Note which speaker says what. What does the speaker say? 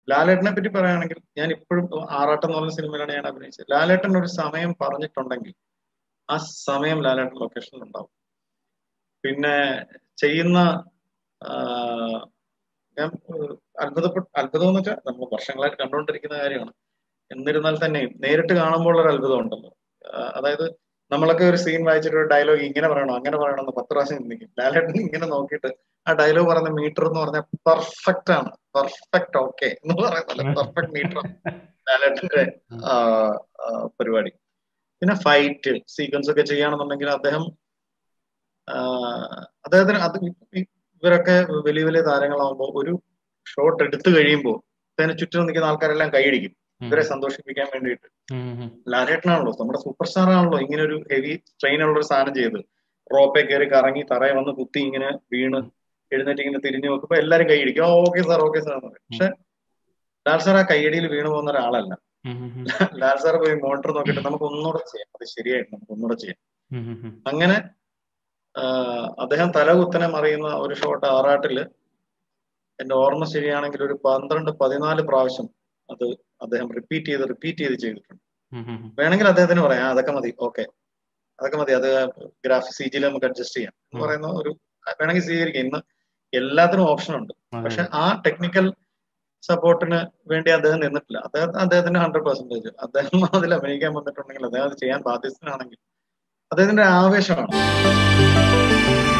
Speaker 1: ലാലേട്ടനെ പറ്റി പറയുകയാണെങ്കിൽ ഞാൻ ഇപ്പോഴും ആറാട്ടം എന്ന് പറഞ്ഞ സിനിമയിലാണ് ഞാൻ അഭിനയിച്ചത് ലാലേട്ടൻ ഒരു സമയം പറഞ്ഞിട്ടുണ്ടെങ്കിൽ ആ സമയം ലാലേട്ടൻ ലൊക്കേഷനിൽ ഉണ്ടാവും പിന്നെ ചെയ്യുന്ന ആ, ഞാൻ ഏഹ്, അത്ഭുതപ്പെട്ട അത്ഭുതം എന്ന് വെച്ചാൽ നമ്മൾ വർഷങ്ങളായിട്ട് കണ്ടുകൊണ്ടിരിക്കുന്ന കാര്യമാണ് എന്നിരുന്നാൽ തന്നെയും നേരിട്ട് കാണുമ്പോൾ ഒരു അത്ഭുതം ഉണ്ടല്ലോ ആ, അതായത് നമ്മളൊക്കെ ഒരു സീൻ വായിച്ചിട്ട് ഒരു ഡയലോഗ് ഇങ്ങനെ പറയണോ അങ്ങനെ പറയണോ എന്ന് പത്ത് പ്രാവശ്യം ചിന്തിക്കും ലാലേട്ടൻ ഇങ്ങനെ നോക്കിയിട്ട് ആ ഡയലോഗ് പറയുന്ന മീറ്റർ എന്ന് പറഞ്ഞാൽ പെർഫെക്റ്റ് ആണ് പെർഫെക്റ്റ് ഓക്കെ എന്ന് പറയുന്നത് പെർഫെക്റ്റ് മീറ്റർ ലാലേട്ടന്റെ ആ, ആ, പരിപാടി പിന്നെ ഫൈറ്റ് സീക്വൻസ് ഒക്കെ ചെയ്യുകയാണെന്നുണ്ടെങ്കിൽ അദ്ദേഹം ആ, അദ്ദേഹത്തിന് അത് ഈ- ഇവരൊക്കെ വലിയ വലിയ താരങ്ങളാവുമ്പോൾ ഒരു ഷോട്ട് എടുത്തു കഴിയുമ്പോൾ അതിന് ചുറ്റും നിൽക്കുന്ന ആൾക്കാരെല്ലാം കൈയടിക്കും ഇവരെ സന്തോഷിപ്പിക്കാൻ വേണ്ടിയിട്ട് ലാലേട്ടനാണല്ലോ നമ്മുടെ സൂപ്പർ സ്റ്റാർ ആണല്ലോ ഇങ്ങനെ ഒരു ഹെവി സ്ട്രെയിൻ ഉള്ള ഒരു സാധനം ചെയ്ത് റോപ്പെ കയറി കറങ്ങി തറയെ വന്ന് കുത്തി ഇങ്ങനെ വീണ് എഴുന്നേറ്റ് ഇങ്ങനെ തിരിഞ്ഞു നോക്കുമ്പോ എല്ലാരും കൈയടിക്കും ഓക്കെ സാർ ഓക്കെ സാർ എന്ന് പറയും പക്ഷെ ലാൽ സാർ ആ കൈയടിയിൽ വീണു പോകുന്ന ഒരാളല്ല ലാൽ സാർ പോയി മോണിറ്റർ നോക്കിയിട്ട് നമുക്ക് ഒന്നുകൂടെ ചെയ്യാം അത് ശരിയായിട്ട് നമുക്ക് ഒന്നുകൂടെ ചെയ്യാം അങ്ങനെ ആഹ് അദ്ദേഹം തലകുത്തനെ മറിയുന്ന ഒരു ഷോട്ട് ആറാട്ടില് എന്റെ ഓർമ്മ ശരിയാണെങ്കിൽ ഒരു പന്ത്രണ്ട് പതിനാല് പ്രാവശ്യം അത് അദ്ദേഹം റിപ്പീറ്റ് ചെയ്ത് റിപ്പീറ്റ് ചെയ്ത് ചെയ്തിട്ടുണ്ട് വേണമെങ്കിൽ അദ്ദേഹത്തിന് പറയാം "ആ, അതൊക്കെ മതി ഓക്കെ അതൊക്കെ മതി അത് ഗ്രാഫിക് സി ജിയിൽ നമുക്ക് അഡ്ജസ്റ്റ് ചെയ്യാം എന്ന് പറയുന്ന ഒരു വേണമെങ്കിൽ സ്വീകരിക്കാം ഇന്ന് എല്ലാത്തിനും ഓപ്ഷൻ ഉണ്ട് പക്ഷെ ആ ടെക്നിക്കൽ സപ്പോർട്ടിന് വേണ്ടി അദ്ദേഹം നിന്നിട്ടില്ല അദ്ദേഹം അദ്ദേഹത്തിന്റെ ഹൺഡ്രഡ് പെർസെന്റേജ് അദ്ദേഹം അതിൽ അഭിനയിക്കാൻ വന്നിട്ടുണ്ടെങ്കിൽ അദ്ദേഹം അത് ചെയ്യാൻ ബാധ്യസ്ഥനാണെങ്കിൽ അദ്ദേഹത്തിന്റെ ആവേശമാണ്